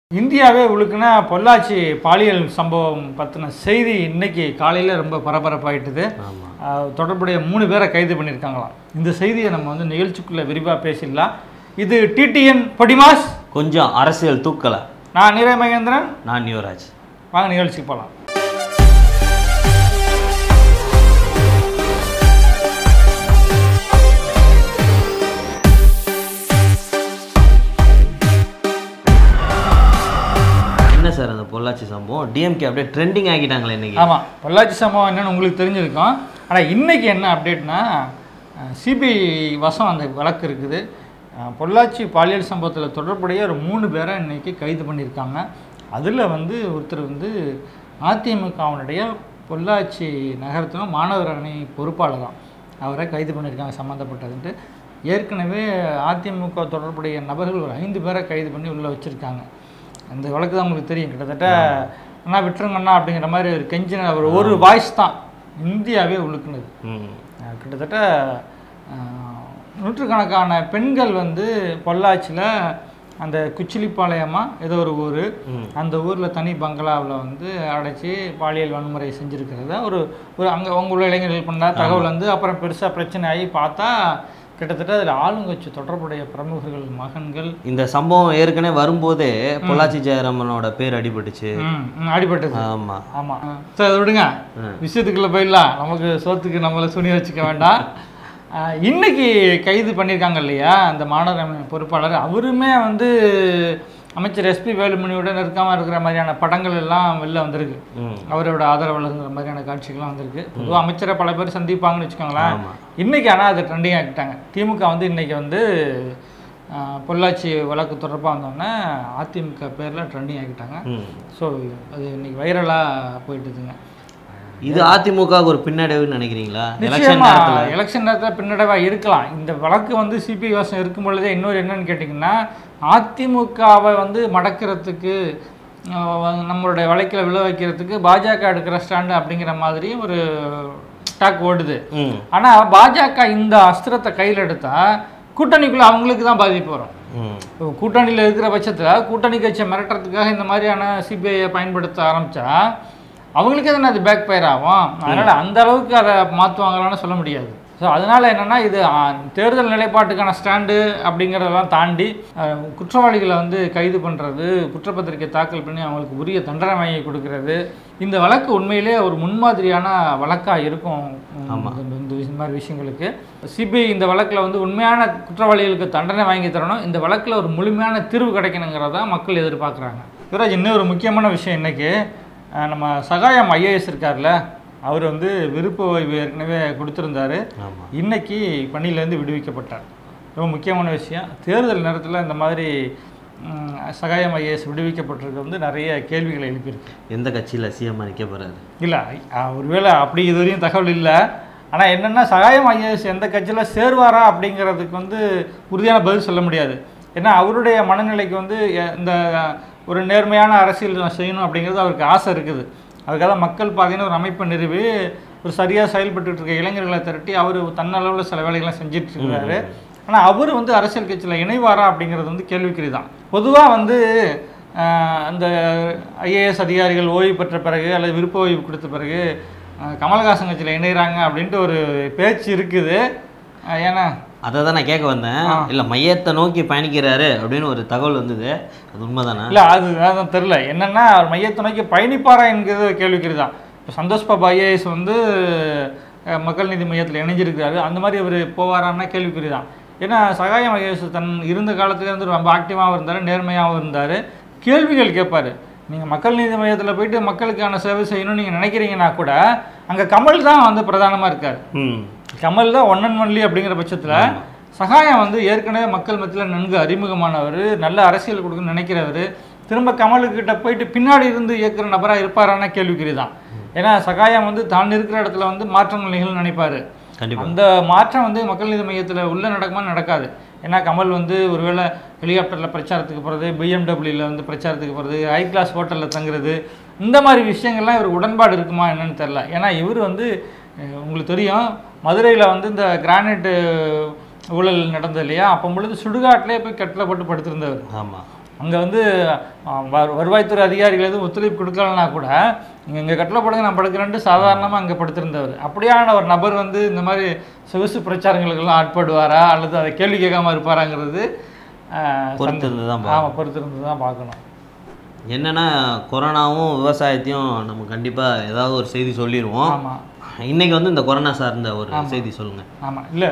இந்தியாவே உழுக்குனா பொள்ளாச்சி பாலியல் சம்பவம் பற்றின செய்தி இன்னைக்கு காலையில் ரொம்ப பரபரப்பாயிட்டுது ஆமாம் ஆஹ் தொடர்புடைய மூணு பேரை கைது பண்ணியிருக்காங்களாம் இந்த செய்தியை நம்ம வந்து நிகழ்ச்சிக்குள்ளே விரிவாக பேசிடலாம் இது டிடிஎன் பொடிமாஸ் கொஞ்சம் அரசியல் தூக்கலை நான் நிறை மகேந்திரன் நான் யுவராஜ் வாங்க நிகழ்ச்சிக்கு போகலாம் என்ன சார் அந்த பொள்ளாச்சி சம்பவம் டிஎம்கே அப்படியே ட்ரெண்டிங் ஆக்கிட்டாங்களே இன்னைக்கு ஆமாம் பொள்ளாச்சி சம்பவம் என்னன்னு உங்களுக்கு தெரிஞ்சிருக்கும் ஆனால் இன்னைக்கு என்ன அப்டேட்னா சிபிஐ வசம் அந்த வழக்கு இருக்குது அஹ், பொள்ளாச்சி பாலியல் சம்பவத்தில் தொடர்புடைய ஒரு மூணு பேரை இன்னைக்கு கைது பண்ணியிருக்காங்க அதில் வந்து ஒருத்தர் வந்து அதிமுகவினுடைய பொள்ளாச்சி நகரத்திலும் மாணவர் அணி பொறுப்பாளராம் அவரை கைது பண்ணியிருக்காங்க சம்மந்தப்பட்டதுன்ட்டு ஏற்கனவே அதிமுக தொடர்புடைய நபர்கள் ஒரு ஐந்து பேரை கைது பண்ணி உள்ளே வச்சுருக்காங்க அந்த வழக்கு தான் உங்களுக்கு தெரியும் கிட்டத்தட்ட அண்ணா விட்டுருங்கண்ணா அப்படிங்கிற மாதிரி ஒரு கெஞ்சின ஒரு ஒரு வாய்ஸ் தான் இந்தியாவே உழுக்குனது ம் அஹ் கிட்டத்தட்ட அஹ், நூற்றுக்கணக்கான பெண்கள் வந்து பொள்ளாச்சியில் அந்த குச்சிலிப்பாளையமா ஏதோ ஒரு ஊர் ம். அந்த ஊரில் தனி பங்களாவில் வந்து அடைச்சி பாலியல் வன்முறை செஞ்சுருக்கிறத ஒரு ஒரு அங்கே உள்ள இளைஞர்கள் பண்ண தகவல் வந்து அப்புறம் பெருசாக பிரச்சனை ஆகி பார்த்தா கிட்டத்தட்ட அதில் ஆளுங்கட்சி தொடர்புடைய பிரமுகர்கள் மகன்கள் இந்த சம்பவம் ஏற்கனவே வரும்போதே பொள்ளாச்சி ஜெயராமனோட பேர் அடிபட்டுச்சு ம், ம், அடிபட்டது ஆமா ஆமாம் சரி அதை விடுங்க ம். விஷயத்துக்குள்ள போயிடலாம் நமக்கு சோத்துக்கு நம்மளை சுனி வச்சுக்க வேண்டாம் ஆஹ் இன்னைக்கு கைது பண்ணியிருக்காங்க இல்லையா அந்த மாணவர் அமைப்பு பொறுப்பாளர் அவருமே வந்து அமைச்சர் எஸ்பி வேலுமணியோட நெருக்கமாக இருக்கிற மாதிரியான படங்கள் எல்லாம் வெளில வந்திருக்கு ம் அவரோட ஆதரவாளருங்கிற மாதிரியான காட்சிகள்லாம் வந்திருக்கு பொதுவாக அமைச்சரை பல பேர் சந்திப்பாங்கன்னு வச்சுக்கோங்களேன் ஆமா இன்னைக்கு ஆனால் அதை ட்ரெண்டிங் ஆக்கிட்டாங்க திமுக வந்து இன்னைக்கு வந்து ஆஹ் பொள்ளாச்சி வழக்கு தொடர்பாக வந்தோடனே அதிமுக பேரில் ட்ரெண்டிங் ஆக்கிட்டாங்க ம் ஸோ அது இன்னைக்கு வைரலாக போயிட்டுதுங்க இது அதிமுகவுக்கு ஒரு பின்னடைவுன்னு நினைக்கிறீங்களா எலெக்ஷன் நிச்சயமா நேரத்தில் எலெக்ஷன் நேரத்தில் பின்னடைவாக இருக்கலாம் இந்த வழக்கு வந்து சிபிஐ வாசம் இருக்கும் பொழுதே இன்னொரு என்னன்னு கேட்டிங்கன்னா அதிமுகவை வந்து மடக்கிறதுக்கு அஹ், நம்மளுடைய வழக்கில் விழ வைக்கிறதுக்கு பாஜக எடுக்கிற ஸ்டாண்டு அப்படிங்கிற மாதிரி ஒரு டாக் ஓடுது ம் ஆனால் பாஜக இந்த அஸ்திரத்தை கையில் எடுத்தால் கூட்டணிக்குள்ளே அவங்களுக்கு தான் பாதிப்பு வரும் ம் இப்போ கூட்டணியில் இருக்கிற பட்சத்தில் கூட்டணி கட்சியை மிரட்டுறதுக்காக இந்த மாதிரியான சிபிஐயை பயன்படுத்த ஆரம்பித்தா அவங்களுக்கே தானே அது பேக் ஃபயர் ஆகும் அதனால் அந்த அளவுக்கு அதை மாற்றுவாங்களான்னு சொல்ல முடியாது ஸோ அதனால் என்னென்னா இது ஆ, தேர்தல் நிலைப்பாட்டுக்கான ஸ்டாண்டு அப்படிங்கிறதெல்லாம் தாண்டி ஆ, குற்றவாளிகளை வந்து கைது பண்ணுறது குற்றப்பத்திரிக்கை தாக்கல் பண்ணி அவங்களுக்கு உரிய தண்டனை வாங்கி கொடுக்கறது இந்த வழக்கு உண்மையிலே ஒரு முன்மாதிரியான வழக்காக இருக்கும் ஆமா. இந்த- இந்த விஷ- இந்த மாதிரி விஷயங்களுக்கு சிபிஐ இந்த வழக்கில் வந்து உண்மையான குற்றவாளிகளுக்கு தண்டனை வாங்கி தரணும் இந்த வழக்கில் ஒரு முழுமையான தீர்வு கிடைக்கணுங்கிறதா மக்கள் எதிர்பார்க்குறாங்க யுவராஜ் இன்னும் ஒரு முக்கியமான விஷயம் இன்னைக்கு அஹ், நம்ம சகாயம் ஐஏஎஸ் இருக்கார்ல அவர் வந்து விருப்ப ஓய்வு ஏற்கனவே கொடுத்துருந்தாரு ஆமா இன்னைக்கு பணியிலேருந்து விடுவிக்கப்பட்டார் ரொம்ப முக்கியமான விஷயம் தேர்தல் நேரத்தில் இந்த மாதிரி ம், சகாயம் ஐஏஎஸ் விடுவிக்கப்பட்டிருக்க வந்து நிறைய கேள்விகளை எழுப்பியிருக்கு எந்த கட்சியில் சிஎம் நிற்க போறாரு இல்லை ஒருவேளை அப்படி இதுவரையும் தகவல் இல்லை ஆனால் என்னென்னா சகாயம் ஐஏஎஸ் எந்த கட்சியில் சேருவாரா அப்படிங்கிறதுக்கு வந்து உறுதியான பதில் சொல்ல முடியாது ஏன்னா அவருடைய மனநிலைக்கு வந்து எ- இந்த ஒரு நேர்மையான அரசியல் நான் செய்யணும் அப்படிங்கிறது அவருக்கு ஆசை இருக்குது அதுக்காக தான் மக்கள் பாதைன்னு ஒரு அமைப்பை நிறுவி ஒரு சரியாக செயல்பட்டுட்டு இருக்க இளைஞர்களை திரட்டி அவர் தன்னளவில் சில வேலைகள்லாம் செஞ்சுட்டு இருக்கிறாரு ஆனால் அவர் வந்து அரசியல் கட்சியில் இணைவாரா அப்படிங்கிறது வந்து கேள்விக்குறி தான் பொதுவாக வந்து ஆஹ், அந்த ஐஏஎஸ் அதிகாரிகள் ஓய்வு பெற்ற பிறகு அல்லது விருப்ப ஓய்வு கொடுத்த பிறகு ஆஹ், கமலஹாசன் கட்சியில் இணைகிறாங்க அப்படின்ட்டு ஒரு பேச்சு இருக்குது ஆஹ், ஏன்னா அதை தான் நான் கேட்க வந்தேன் இல்லை மையத்தை நோக்கி பயணிக்கிறாரு அப்படின்னு ஒரு தகவல் வந்தது அது உண்மைதானே இல்லை அது அதான் தெரில என்னென்னா அவர் மையத்தை நோக்கி பயணிப்பாரா என்கிறது ஒரு கேள்விக்குறி தான் இப்போ சந்தோஷ் பாபு ஐஏஎஸ் வந்து அஹ், மக்கள் நீதி மையத்தில் இணைஞ்சிருக்கிறாரு அந்த மாதிரி அவர் போவாரான்னா கேள்விக்குறி தான் ஏன்னா சகாயம் ஐஏஎஸ் தன் இருந்த காலத்துல இருந்து ரொம்ப ஆக்டிவாகவும் இருந்தார் நேர்மையாகவும் இருந்தார் கேள்விகள் கேட்பாரு நீங்கள் மக்கள் நீதி மையத்தில் போயிட்டு மக்களுக்கான சேவை செய்யணும்னு நீங்கள் நினைக்கிறீங்கன்னா கூட அங்கே கமல் தான் வந்து பிரதானமாக இருக்கார் ம் கமல் தான் ஒன் அண்ட் ஒன்லி அப்படிங்கிற பட்சத்தில் சகாயம் வந்து ஏற்கனவே மக்கள் மத்தியில் நன்கு அறிமுகமானவர் நல்ல அரசியல் கொடுக்கணும்னு நினைக்கிறவர் திரும்ப கமலுக்கிட்ட போயிட்டு பின்னாடி இருந்து இயக்குற நபராக இருப்பாரான கேள்விக்குறி தான் ஏன்னா சகாயம் வந்து தான் இருக்கிற இடத்துல வந்து மாற்றங்கள் நிகழ்னு நினைப்பாரு கண்டிப்பா அந்த மாற்றம் வந்து மக்கள் நீதி மையத்தில் உள்ள நடக்குமா நடக்காது ஏன்னா கமல் வந்து ஒருவேளை ஹெலிகாப்டரில் பிரச்சாரத்துக்கு போகிறது பிஎம்டபிள்யூவில் வந்து பிரச்சாரத்துக்கு போகிறது ஹை கிளாஸ் ஹோட்டலில் தங்குறது இந்த மாதிரி விஷயங்கள்லாம் இவர் உடன்பாடு இருக்குமா என்னன்னு தெரில ஏன்னா இவர் வந்து அஹ், உங்களுக்கு தெரியும் மதுரையில் வந்து இந்த கிரானைட்டு ஊழல் நடந்தது இல்லையா அப்போ பொழுது சுடுகாட்டிலே போய் கட்டில் போட்டு படுத்திருந்தவர் ஆமா அங்கே வந்து ஆ, வரு- வருவாய்த்துறை அதிகாரிகள் எதுவும் ஒத்துழைப்பு கொடுக்கலனா கூட நீங்கள் இங்கே கட்டில படுங்க நான் படுக்கிறேன்ட்டு சாதாரணமாக அங்கே படுத்திருந்தவர் அப்படியான ஒரு நபர் வந்து இந்த மாதிரி சொகுசு பிரச்சாரங்களுக்கெல்லாம் ஆட்படுவாரா அல்லது அதை கேள்வி கேட்காம இருப்பாராங்கிறது ஆ, பொறுத்திருந்து தான் ஆமாம் பொறுத்திருந்து தான் பார்க்கணும் என்னன்னா கொரோனாவும் விவசாயத்தையும் நம்ம கண்டிப்பாக ஏதாவது ஒரு செய்தி சொல்லிடுவோம் ஆமாம் இன்னைக்கு வந்து இந்த கொரோனா சார்ந்த ஒரு செய்தி சொல்லுங்க ஆமாம் இல்லை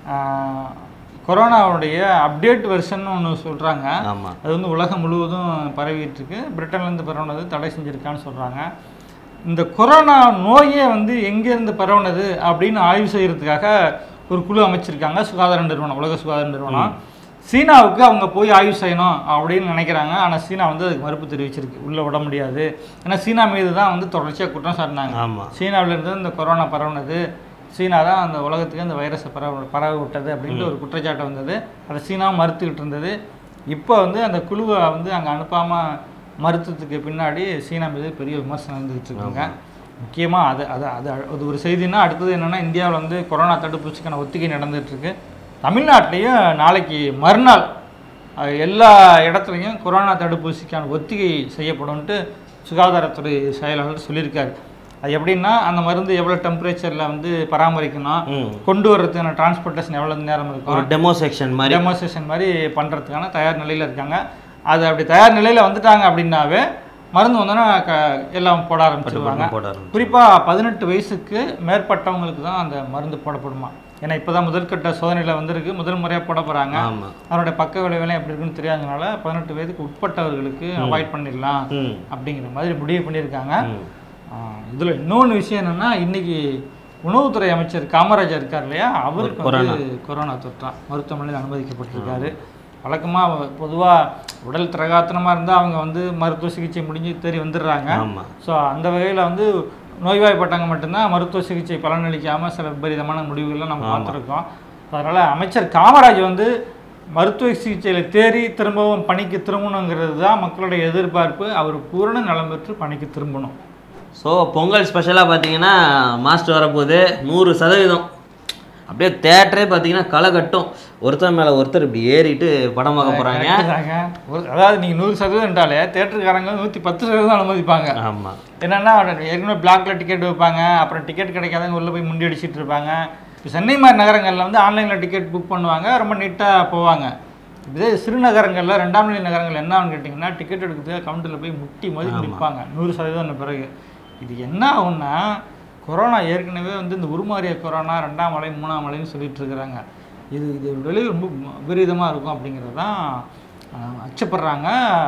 கொரோனாவுடைய அப்டேட் வெர்ஷன் ஒன்று சொல்கிறாங்க ஆமா அது வந்து உலகம் முழுவதும் பரவிட்டு இருக்கு பிரிட்டன்லேருந்து பரவுனது தடை செஞ்சுருக்கான்னு சொல்கிறாங்க இந்த கொரோனா நோயே வந்து எங்கேருந்து பரவுனது அப்படின்னு ஆய்வு செய்கிறதுக்காக ஒரு குழு அமைச்சிருக்காங்க சுகாதார நிறுவனம் உலக சுகாதார நிறுவனம் சீனாவுக்கு அவங்க போய் ஆய்வு செய்யணும் அப்படின்னு நினைக்கிறாங்க ஆனால் சீனா வந்து அதுக்கு மறுப்பு தெரிவிச்சிருக்கு உள்ளே விட முடியாது ஏன்னா சீனா மீது தான் வந்து தொடர்ச்சியாக குற்றம் சாட்டினாங்க ஆமா சீனாவிலேருந்து இந்த கொரோனா பரவுனது சீனா தான் அந்த உலகத்துக்கு அந்த வைரஸை பரவ பரவ விட்டது அப்படின்ட்டு ஒரு குற்றச்சாட்டு வந்தது அதை சீனா மறுத்துக்கிட்டு இருந்தது இப்போ வந்து அந்த குழுவை வந்து அங்கே அனுப்பாமல் மறுத்ததுக்கு பின்னாடி சீனா மீது பெரிய விமர்சனம் இருந்துகிட்டு இருக்காங்க முக்கியமாக அது அது அது அது ஒரு செய்தின்னா அடுத்தது என்னென்னா இந்தியாவில் வந்து கொரோனா தடுப்பூசிக்கான ஒத்திகை நடந்துட்டு இருக்கு தமிழ்நாட்டிலையும் நாளைக்கு மறுநாள் அஹ், எல்லா இடத்துலையும் கொரோனா தடுப்பூசிக்கான ஒத்திகை செய்யப்படும்ன்ட்டு சுகாதாரத்துறை செயலாளர் சொல்லியிருக்காரு அது எப்படின்னா அந்த மருந்து எவ்வளோ டெம்பரேச்சரில் வந்து பராமரிக்கணும் ம் கொண்டு வர்றதுக்கான டிரான்ஸ்போர்ட்டேஷன் எவ்வளோ நேரம் இருக்கும் ஒரு டெமோ செக்ஷன் மாதிரி டெமோஸ்ட்ரேஷன் மாதிரி பண்ணுறதுக்கான தயார் நிலையில் இருக்காங்க அது அப்படி தயார் நிலையில் வந்துட்டாங்க அப்படின்னாவே மருந்து வந்தோன்னா க எல்லாம் போட ஆரம்பிச்சிருவாங்க போட ஆரம்பிச்சு. குறிப்பாக பதினெட்டு வயசுக்கு மேற்பட்டவங்களுக்கு தான் அந்த மருந்து போடப்படுமா ஏன்னா இப்போ தான் முதற்கட்ட சோதனையில் வந்திருக்கு முதல் முறையாக போட போகிறாங்க ஆமா அதனுடைய பக்க விளைவுலாம் எப்படி இருக்குன்னு தெரியாதனால பதினெட்டு வயதுக்கு உட்பட்டவர்களுக்கு அவாய்ட் பண்ணிடலாம் ம் அப்படிங்கிற மாதிரி முடிவு பண்ணியிருக்காங்க ம் இதில் இன்னொன்று விஷயம் என்னன்னா இன்னைக்கு உணவுத்துறை அமைச்சர் காமராஜர் இருக்கார் இல்லையா அவருக்கு வந்து கொரோனா தொற்றா மருத்துவமனையில் அனுமதிக்கப்பட்டிருக்காரு வழக்கமாக பொதுவாக உடல் திரகாத்தனமாக இருந்தால் அவங்க வந்து மருத்துவ சிகிச்சை முடிஞ்சு தேறி வந்துடுறாங்க ஆமா ஸோ அந்த வகையில் வந்து நோய்வாய்ப்பட்டவங்க மட்டும்தான் மருத்துவ சிகிச்சை பலனளிக்காமல் சில விபரீதமான முடிவுகள்லாம் நம்ம பார்த்துருக்கோம் அதனால் அமைச்சர் காமராஜ் வந்து மருத்துவ சிகிச்சையில் தேறி திரும்பவும் பணிக்கு திரும்பணுங்கிறது தான் மக்களுடைய எதிர்பார்ப்பு அவர் பூரண நலம் பெற்று பணிக்கு திரும்பணும் ஸோ பொங்கல் ஸ்பெஷலாக பார்த்தீங்கன்னா மாஸ்டர் வரப்போகுது நூறு சதவீதம் அப்படியே தேட்டரே பார்த்தீங்கன்னா களை கட்டும் ஒருத்தர் மேலே ஒருத்தர் இப்படி ஏறிட்டு படம் பார்க்க போகிறாங்க கரெக்டுதாங்க. ஒரு- அதாவது நீங்கள் நூறு சதவீதம்ன்றாலே தேட்டருக்காரங்க நூற்றி பத்து சதவீதம் அனுமதிப்பாங்க ஆமாம் என்னன்னா ஏற்கனவே பிளாக்ல டிக்கெட் வைப்பாங்க அப்புறம் டிக்கெட் கிடைக்காதவங்க உள்ள போய் முண்டி அடிச்சிட்டு இருப்பாங்க இப்போ சென்னை மாதிரி நகரங்களில் வந்து ஆன்லைனில் டிக்கெட் புக் பண்ணுவாங்க ரொம்ப நீட்டாக போவாங்க இதே சிறுநகரங்களில் ரெண்டாம் நிலை நகரங்கள் என்ன ஆகும்னு கேட்டிங்கன்னா டிக்கெட் எடுக்கிறதுக்காக கவுண்டரில் போய் முட்டி மோதி நிற்பாங்க நூறு சதவீதம் பிறகு இது என்ன ஆகும்னா கொரோனா ஏற்கனவே வந்து இந்த உருமாறிய கொரோனா ரெண்டாம் அலை மூணாம் அலைன்னு சொல்லிட்டு இருக்கிறாங்க இது இது விளைவு ரொம்ப விபரீதமாக இருக்கும் அப்படிங்கிறது தான் அஹ், அச்சப்படுறாங்க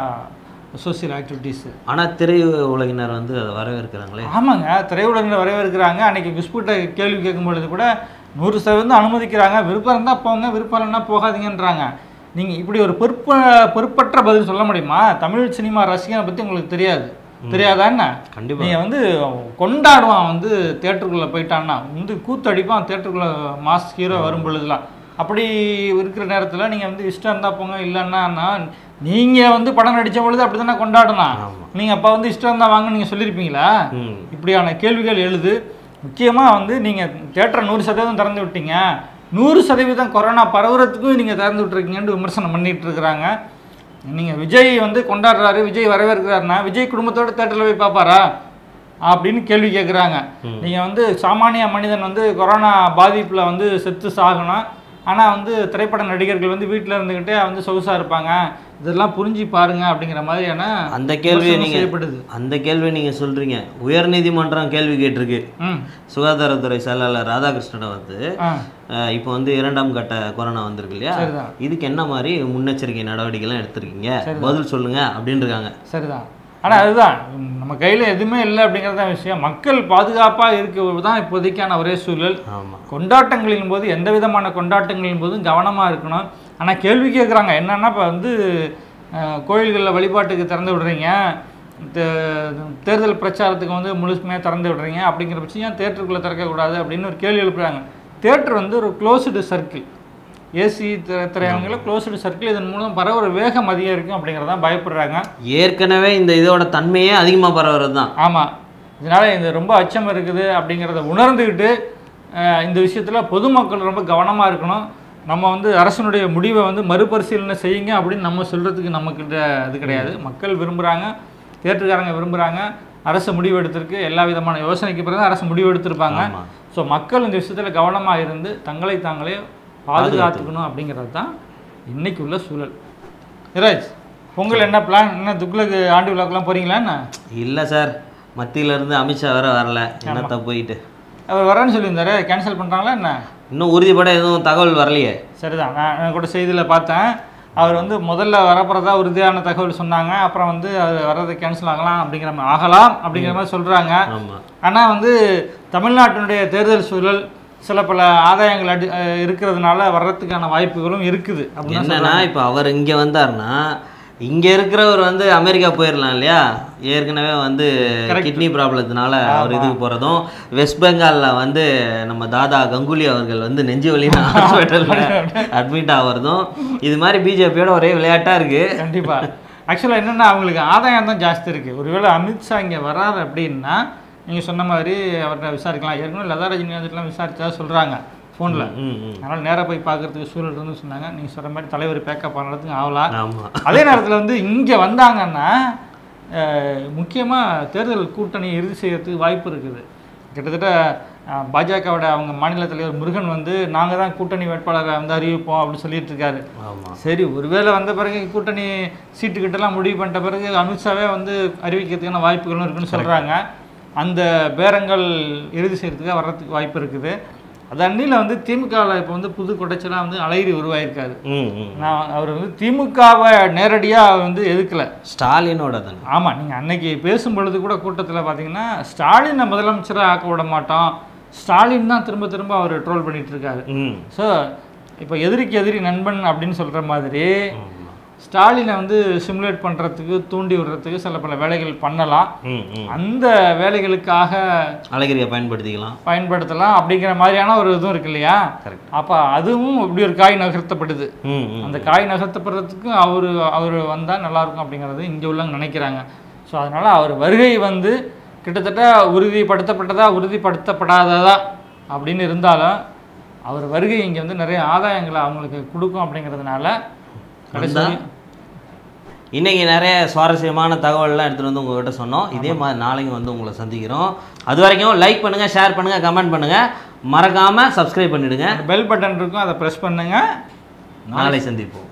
சோசியல் ஆக்டிவிட்டீஸு ஆனால் திரை உலகினர் வந்து அதை வரவேற்கிறாங்களே ஆமாங்க திரையுலகில் வரவேற்கிறாங்க அன்னைக்கு பிஸ்குட்டை கேள்வி கேட்கும் பொழுது கூட நூறு சதவீதம் அனுமதிக்கிறாங்க விருப்பம் இருந்தால் போங்க விருப்பம் இல்லைன்னா போகாதீங்கன்றாங்க நீங்கள் இப்படி ஒரு பொறுப்ப பொறுப்பற்ற பதில் சொல்ல முடியுமா தமிழ் சினிமா ரசிகனை பற்றி உங்களுக்கு தெரியாது தெரியாதா என்ன கண்டிப்பாக நீங்கள் வந்து கொண்டாடுவான் வந்து தேட்டருக்குள்ளே போயிட்டான்னா வந்து கூத்தடிப்பான் தேட்டருக்குள்ளே மாஸ் ஹீரோ வரும் பொழுதுலாம் அப்படி இருக்கிற நேரத்தில் நீங்கள் வந்து இஷ்டம் இருந்தால் போங்க இல்லைன்னா நீங்கள் வந்து படம் நடித்த பொழுது அப்படி தானே கொண்டாடலாம் ஆமா. நீங்கள் அப்போ வந்து இஷ்டம் இருந்தால் வாங்க நீங்கள் சொல்லியிருப்பீங்களா ம் இப்படியான கேள்விகள் எழுது முக்கியமாக வந்து நீங்கள் தேட்டரை நூறு சதவீதம் திறந்து விட்டீங்க நூறு சதவீதம் கொரோனா பரவுறதுக்கும் நீங்கள் திறந்து விட்டுருக்கீங்கன்னு விமர்சனம் பண்ணிட்டு இருக்கிறாங்க நீங்கள் விஜய் வந்து கொண்டாடுறாரு விஜய் வரவேற்கிறாருன்னா விஜய் குடும்பத்தோட தேட்டரில் போய் பார்ப்பாரா அப்படின்னு கேள்வி கேட்குறாங்க நீங்கள் வந்து சாமானிய மனிதன் வந்து கொரோனா பாதிப்பில் வந்து செத்து சாகணும் ஆனால் வந்து திரைப்பட நடிகர்கள் வந்து வீட்டில் இருந்துக்கிட்டே வந்து சொகுசாக இருப்பாங்க இதெல்லாம் புரிஞ்சு பாருங்க அப்படிங்கிற மாதிரியான அந்த கேள்வியை விமர்சனம் நீங்க செய்யப்படுது அந்த கேள்வி நீங்கள் சொல்கிறீங்க உயர்நீதிமன்றம் கேள்வி கேட்டிருக்கு ம் சுகாதாரத்துறை செயலாளர் ராதாகிருஷ்ணனை வந்து ஆ அஹ், இப்போ வந்து இரண்டாம் கட்ட கொரோனா வந்திருக்கு இல்லையா சரிதான். இதுக்கு என்ன மாதிரி முன்னெச்சரிக்கை நடவடிக்கைலாம் எடுத்திருக்கீங்க பதில் சொல்லுங்க அப்படின்னு இருக்காங்க சரிதான் ஆனால் அதுதான் உம், நம்ம கையில் எதுவுமே இல்லை அப்படிங்கிறது தான் விஷயம் மக்கள் பாதுகாப்பாக இருக்கிறது தான் இப்போதைக்கான ஒரே சூழல் ஆமாம் கொண்டாட்டங்களின் போது எந்த விதமான கொண்டாட்டங்களின் போதும் கவனமாக இருக்கணும் ஆனால் கேள்வி கேட்குறாங்க என்னன்னா இப்போ வந்து அஹ், கோயில்களில் வழிபாட்டுக்கு திறந்து விடுறீங்க தே- தேர்தல் பிரச்சாரத்துக்கு வந்து முழுசுமையாக திறந்து விடுறீங்க அப்படிங்கிற பட்சம் ஏன் தேட்டருக்குள்ளே திறக்கக்கூடாது அப்படின்னு ஒரு கேள்வி எழுப்புறாங்க தேட்டர் வந்து ஒரு க்ளோஸ்டு சர்க்கிள் ஏசி திரையரங்கில் க்ளோஸ்டு சர்க்கிள் இதன் மூலம் பரவுற வேகம் அதிகரிக்கும் அப்படிங்கிறதான் பயப்படுறாங்க ஏற்கனவே இந்த இதோட தன்மையே அதிகமாக பரவுறது தான் ஆமாம் இதனால் இந்த ரொம்ப அச்சம் இருக்குது அப்படிங்கிறத உணர்ந்துக்கிட்டு அஹ், இந்த விஷயத்தில் பொதுமக்கள் ரொம்ப கவனமாக இருக்கணும் நம்ம வந்து அரசனுடைய முடிவை வந்து மறுபரிசீலனை செய்யுங்க அப்படின்னு நம்ம சொல்கிறதுக்கு நம்மக்கிட்ட இது கிடையாது மக்கள் விரும்புகிறாங்க தேட்டருக்காரங்க விரும்புகிறாங்க அரசு முடிவு எடுத்திருக்கு எல்லா விதமான யோசனைக்கு பிறகு அரசு முடிவு எடுத்திருப்பாங்க ஆமா. ஸோ மக்கள் இந்த விஷயத்தில் கவனமாக இருந்து தங்களை தாங்களே பாதுகாத்துக்கணும் அப்படிங்கிறது தான் இன்னைக்கு உள்ள சூழல் நிராஜ் பொங்கல் என்ன பிளான் என்ன துக்ளக்கு ஆண்டு விழாக்கெல்லாம் போகிறீங்களா என்ன இல்லை சார் மத்தியில இருந்து அமித்ஷா வேற வரல என்னத்த போயிட்டு அவர் வரேன்னு சொல்லியிருந்தாரு கேன்சல் பண்ணுறாங்களா என்ன இன்னும் உறுதிப்பட எதுவும் தகவல் வரலையே சரிதான் நான் நான் கூட செய்தியில் பார்த்தேன் அவர் வந்து முதல்ல வரப்போகிறதா உறுதியான தகவல் சொன்னாங்க அப்புறம் வந்து அது வர்றது கேன்சல் ஆகலாம் அப்படிங்கிற மாதிரி ஆகலாம் அப்படிங்கிற மாதிரி சொல்கிறாங்க ஆமா ஆனால் வந்து தமிழ்நாட்டினுடைய தேர்தல் சூழல் சில பல ஆதாயங்கள் அடி அஹ் இருக்கிறதுனால வர்றதுக்கான வாய்ப்புகளும் இருக்குது அப்படின்னு தான் என்னன்னா இப்போ அவர் இங்கே வந்தாருன்னா இங்கே இருக்கிறவர் வந்து அமெரிக்கா போயிடலாம் இல்லையா ஏற்கனவே வந்து கிட்னி ப்ராப்ளத்தினால அவர் இதுக்கு போகிறதும் வெஸ்ட் பெங்காலில் வந்து நம்ம தாதா கங்குலி அவர்கள் வந்து நெஞ்சு வலி ஹாஸ்பிட்டலில் அட்மிட் ஆகிறதும் இது மாதிரி பிஜேபியோட ஒரே விளையாட்டாக இருக்குது கண்டிப்பா ஆக்சுவலாக என்னென்னா அவங்களுக்கு ஆதாயம் தான் ஜாஸ்தி இருக்குது ஒருவேளை அமித்ஷா இங்கே வராது அப்படின்னா நீங்கள் சொன்ன மாதிரி அவர்கிட்ட விசாரிக்கலாம் ஏற்கனவே லதா ரஜினிகாந்த்லாம் விசாரிச்சதா சொல்கிறாங்க ஃபோனில் ம் ம் அதனால் நேராக போய் பார்க்கறதுக்கு சூழல் இருந்து சொன்னாங்க நீங்கள் சொல்கிற மாதிரி தலைவர் பேக்கப் பண்ணுறதுக்கு ஆகலாம் ஆமாம் அதே நேரத்தில் வந்து இங்கே வந்தாங்கன்னா முக்கியமாக தேர்தல் கூட்டணி இறுதி செய்யறதுக்கு வாய்ப்பு இருக்குது கிட்டத்தட்ட அஹ், பாஜகவோட அவங்க மாநில தலைவர் முருகன் வந்து நாங்கள் தான் கூட்டணி வேட்பாளரை வந்து அறிவிப்போம் அப்படின்னு சொல்லிட்டு இருக்காரு ஆமாம் சரி ஒருவேளை வந்த பிறகு கூட்டணி சீட்டுக்கிட்டலாம் முடிவு பண்ணிட்ட பிறகு அமித்ஷாவே வந்து அறிவிக்கிறதுக்கான வாய்ப்புகளும் இருக்குன்னு சொல்கிறாங்க அந்த பேரங்கள் இறுதி செய்யறதுக்கு வர்றதுக்கு வாய்ப்பு இருக்குது அது அன்னியில் வந்து திமுகவில் இப்போ வந்து புது கொடைச்சலாக வந்து அலைரி உருவாயிருக்காரு ம் ம் நான் அவர் வந்து திமுகவை நேரடியாக வந்து எதுக்கல ஸ்டாலினோட தானே ஆமாம் நீங்கள் அன்னைக்கு பேசும் பொழுது கூட கூட்டத்தில் பார்த்தீங்கன்னா ஸ்டாலினை முதலமைச்சராக ஆக்க விட மாட்டோம் ஸ்டாலின் தான் திரும்ப திரும்ப அவர் ட்ரோல் பண்ணிட்டு இருக்காரு ம் ஸோ இப்போ எதிரிக்கு எதிரி நண்பன் அப்படின்னு சொல்கிற மாதிரி ஆமா. ஸ்டாலினை வந்து சிமுலேட் பண்ணுறதுக்கு தூண்டி விடுறதுக்கு சில பல வேலைகள் பண்ணலாம் ம் ம் அந்த வேலைகளுக்காக அழகிரியை பயன்படுத்திக்கலாம் பயன்படுத்தலாம் அப்படிங்கிற மாதிரியான ஒரு இதுவும் இருக்கு இல்லையா Correct. அப்போ அதுவும் இப்படி ஒரு காய் நகர்த்தப்படுது ம் ம் அந்த காய் நகர்த்தப்படுறதுக்கு அவர் அவர் வந்தால் நல்லாயிருக்கும் அப்படிங்கிறது இங்கே உள்ளவங்க நினைக்கிறாங்க ஸோ அதனால் அவர் வருகை வந்து கிட்டத்தட்ட உறுதிப்படுத்தப்பட்டதா உறுதிப்படுத்தப்படாததா அப்படின்னு இருந்தாலும் அவர் வருகை இங்கே வந்து நிறைய ஆதாயங்களை அவங்களுக்கு கொடுக்கும் அப்படிங்கிறதுனால கடைசி வந்தா? இன்னைக்கு நிறைய சுவாரஸ்யமான தகவல்லாம் எடுத்துகிட்டு வந்து உங்ககிட்ட சொன்னோம் இதே மாதிரி நாளைக்கு வந்து உங்களை சந்திக்கிறோம் அது வரைக்கும் லைக் பண்ணுங்கள் ஷேர் பண்ணுங்கள் கமெண்ட் பண்ணுங்கள் மறக்காமல் சப்ஸ்கிரைப் பண்ணிடுங்க பெல் பட்டன் இருக்கும் அதை ப்ரெஸ் பண்ணுங்கள் நாளை சந்திப்போம்